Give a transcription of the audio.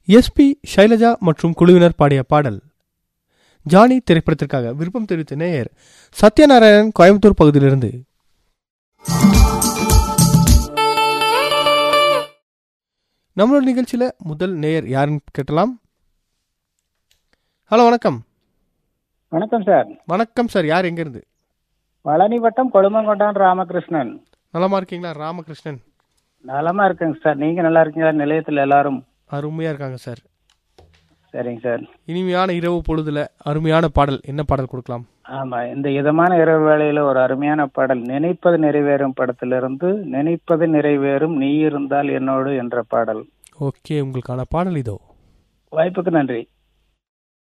SP Shailaja மற்றும் குழுவினர் பாடிய பாடல் ஜானி திரைப்படத்திற்காக விருப்பம் தெரிவித்த நேயர் சத்யநாராயணன் கோயம்புத்தூர் பகுதியிலிருந்து நம்மளோட நிகழ்ச்சியில முதல் நேயர் யாருன்னு கேட்டலாம் ஹலோ வணக்கம் வணக்கம் சார் வணக்கம் சார் யார் எங்க இருந்து பழனி வட்டம் கொழுமங்கொண்டான் ராமகிருஷ்ணன் நலமா இருக்கீங்களா ராமகிருஷ்ணன் நலமா இருக்கேங்க சார் நீங்க நல்லா இருக்கீங்களா நிலையத்தில் எல்லாரும் அருமையா இருக்காங்க சார் சரிங்க சார் இனிமையான இரவு பொழுதுல அருமையான பாடல் என்ன பாடல் கொடுக்கலாம் ஆமா இந்த இதமான இரவு வேளையில ஒரு அருமையான பாடல் நினைப்பது நிறைவேறும் படத்திலிருந்து நினைப்பது நிறைவேறும் நீ இருந்தால் என்னோடு என்ற பாடல் ஓகே உங்களுக்கான பாடல் இதோ வாய்ப்புக்கு நன்றி